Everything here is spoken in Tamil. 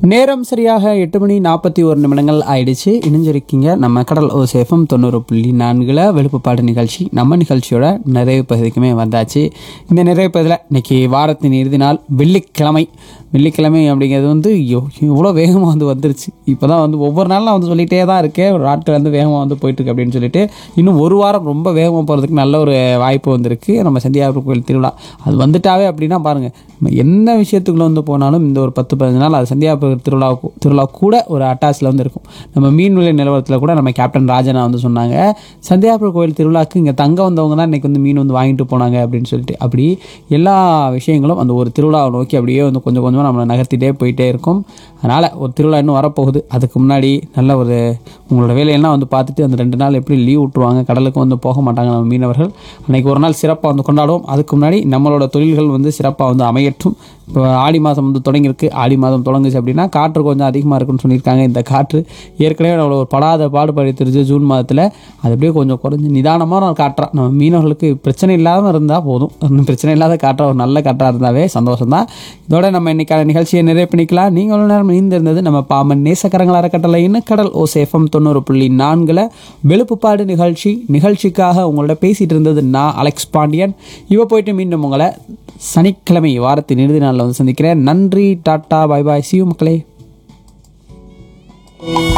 நேரம் சரியாக எட்டு மணி நாற்பத்தி ஒரு நிமிடங்கள் ஆயிடுச்சு இணைஞ்சிருக்கீங்க நம்ம கடல் ஓசேஃபம் தொண்ணூறு புள்ளி நான்குல வெளுப்புப்பாடு நிகழ்ச்சி நம்ம நிகழ்ச்சியோட நிறைவு பகுதிக்குமே வந்தாச்சு இந்த நிறைவு பகுதியில் இன்னைக்கு வாரத்தின் இறுதி நாள் வெள்ளிக்கிழமை வெள்ளிக்கிழமை அப்படிங்கிறது வந்து இவ்வளோ வேகமாக வந்து வந்துருச்சு இப்போ தான் வந்து ஒவ்வொரு நாளும் நான் வந்து சொல்லிகிட்டே தான் இருக்கேன் ஒரு நாட்கள் வந்து வேகமாக வந்து போயிட்டுருக்கு அப்படின்னு சொல்லிட்டு இன்னும் ஒரு வாரம் ரொம்ப வேகமாக போகிறதுக்கு நல்ல ஒரு வாய்ப்பு வந்திருக்கு நம்ம சந்தியாபுரம் கோயில் திருவிழா அது வந்துட்டாவே அப்படின்னா பாருங்கள் நம்ம என்ன விஷயத்துக்குள்ளே வந்து போனாலும் இந்த ஒரு பத்து பதினஞ்சு நாள் அது சந்தியாபுரம் திருவிழா திருவிழா கூட ஒரு அட்டாச்சில் வந்து இருக்கும் நம்ம மீன் விலை நிலவரத்தில் கூட நம்ம கேப்டன் ராஜனா வந்து சொன்னாங்க சந்தியாபுரம் கோயில் திருவிழாக்கு இங்கே தங்க வந்தவங்க தான் இன்றைக்கி வந்து மீன் வந்து வாங்கிட்டு போனாங்க அப்படின்னு சொல்லிட்டு அப்படி எல்லா விஷயங்களும் அந்த ஒரு திருவிழாவை நோக்கி அப்படியே வந்து கொஞ்சம் கொஞ்சமாக நம்மளை நகர்த்திட்டே போயிட்டே இருக்கும் அதனால் ஒரு திருவிழா இன்னும் வரப்போகுது அதுக்கு முன்னாடி நல்ல ஒரு உங்களோட வேலையெல்லாம் வந்து பார்த்துட்டு அந்த ரெண்டு நாள் எப்படி லீவ் விட்ருவாங்க கடலுக்கு வந்து போக மாட்டாங்க நம்ம மீனவர்கள் அன்றைக்கி ஒரு நாள் சிறப்பாக வந்து கொண்டாடுவோம் அதுக்கு முன்னாடி நம்மளோட தொழில்கள் வந்து சிறப்பாக வந்து அமையட்டும் இப்போ ஆடி மாதம் வந்து தொடங்கியிருக்கு ஆடி மாதம் தொடங்குச்சு அப்படின்னா காற்று கொஞ்சம் அதிகமாக இருக்குன்னு சொல்லியிருக்காங்க இந்த காற்று ஏற்கனவே நம்மளை ஒரு படாத பாடுபடுத்திருச்சு ஜூன் மாதத்தில் அது அப்படியே கொஞ்சம் குறைஞ்சி நிதானமான ஒரு காற்றா நம்ம மீனவர்களுக்கு பிரச்சனை இல்லாமல் இருந்தால் போதும் ஒன்றும் பிரச்சனை இல்லாத காற்றா ஒரு நல்ல காற்றாக இருந்தாவே சந்தோஷம் தான் இதோட நம்ம இன்னைக்கான நிகழ்ச்சியை நிறைவு பண்ணிக்கலாம் நீங்கள் ஒரு நேரம் இணைந்திருந்தது நம்ம பாமன் நேசக்கரங்கள் அறக்கட்டளைன்னு கடல் ஓ சேஃபம் தொண்ணூறு புள்ளி நான்கில் வெளுப்புப்பாடு நிகழ்ச்சி நிகழ்ச்சிக்காக உங்களோட பேசிகிட்டு இருந்தது நான் அலெக்ஸ் பாண்டியன் இவ போயிட்டு மீண்டும் உங்களை சனிக்கிழமை வாரத்தின் இறுதி நாளில் வந்து சந்திக்கிறேன் நன்றி டாட்டா பாய் பாய் சியூ மக்களே